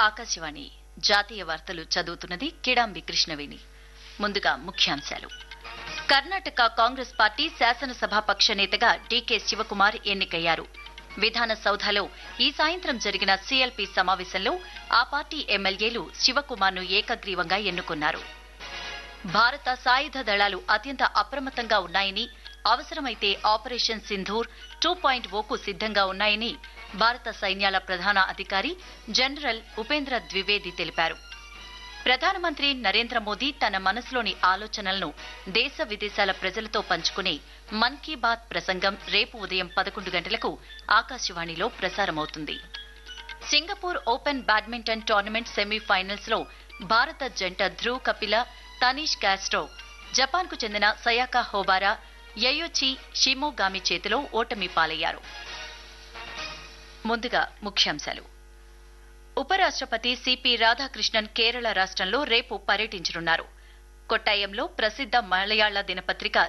ఆకాశవాణి జాతీయ వార్తలు చదువుతున్నది కిడాంబి కృష్ణవేణి ముందుగా ముఖ్యాంశాలు కర్ణాటక కాంగ్రెస్ పార్టీ శాసనసభాపక్ష నేతగా డీకే శివకుమార్ ఎన్నికయ్యారు విధాన సౌధలో ఈ సాయంత్రం జరిగిన సీఎల్పీ సమావేశంలో ఆ పార్టీ ఎమ్మెల్యేలు శివకుమార్ను ఏకగ్రీవంగా ఎన్నుకున్నారు భారత సాయుధ దళాలు అత్యంత అప్రమత్తంగా ఉన్నాయని అవసరమైతే ఆపరేషన్ సింధూర్ టూ పాయింట్ ఓకు సిద్ధంగా ఉన్నాయని భారత సైన్యాల ప్రధాన అధికారి జనరల్ ఉపేంద్ర ద్వివేది తెలిపారు ప్రధానమంత్రి నరేంద్ర మోదీ తన మనసులోని ఆలోచనలను దేశ విదేశాల ప్రజలతో పంచుకునే మన్ కీ బాత్ ప్రసంగం రేపు ఉదయం పదకొండు గంటలకు ఆకాశవాణిలో ప్రసారమవుతుంది Singapore open badminton tournament semifinals లో భారత జంట ధ్రువ్ కపిల తనీష్ క్యాస్ట్రో జపాన్కు చెందిన సయాకా హోబారా యయోచి షిమోగామి చేతిలో ఓటమి పాలయ్యారు ముందుగా ముఖ్యాంశాలు ఉపరాష్ట్రపతి సిపి రాధాకృష్ణన్ కేరళ రాష్ట్రంలో రేపు పర్యటించనున్నారు కొట్టాయంలో ప్రసిద్ధ మలయాళ దినపత్రిక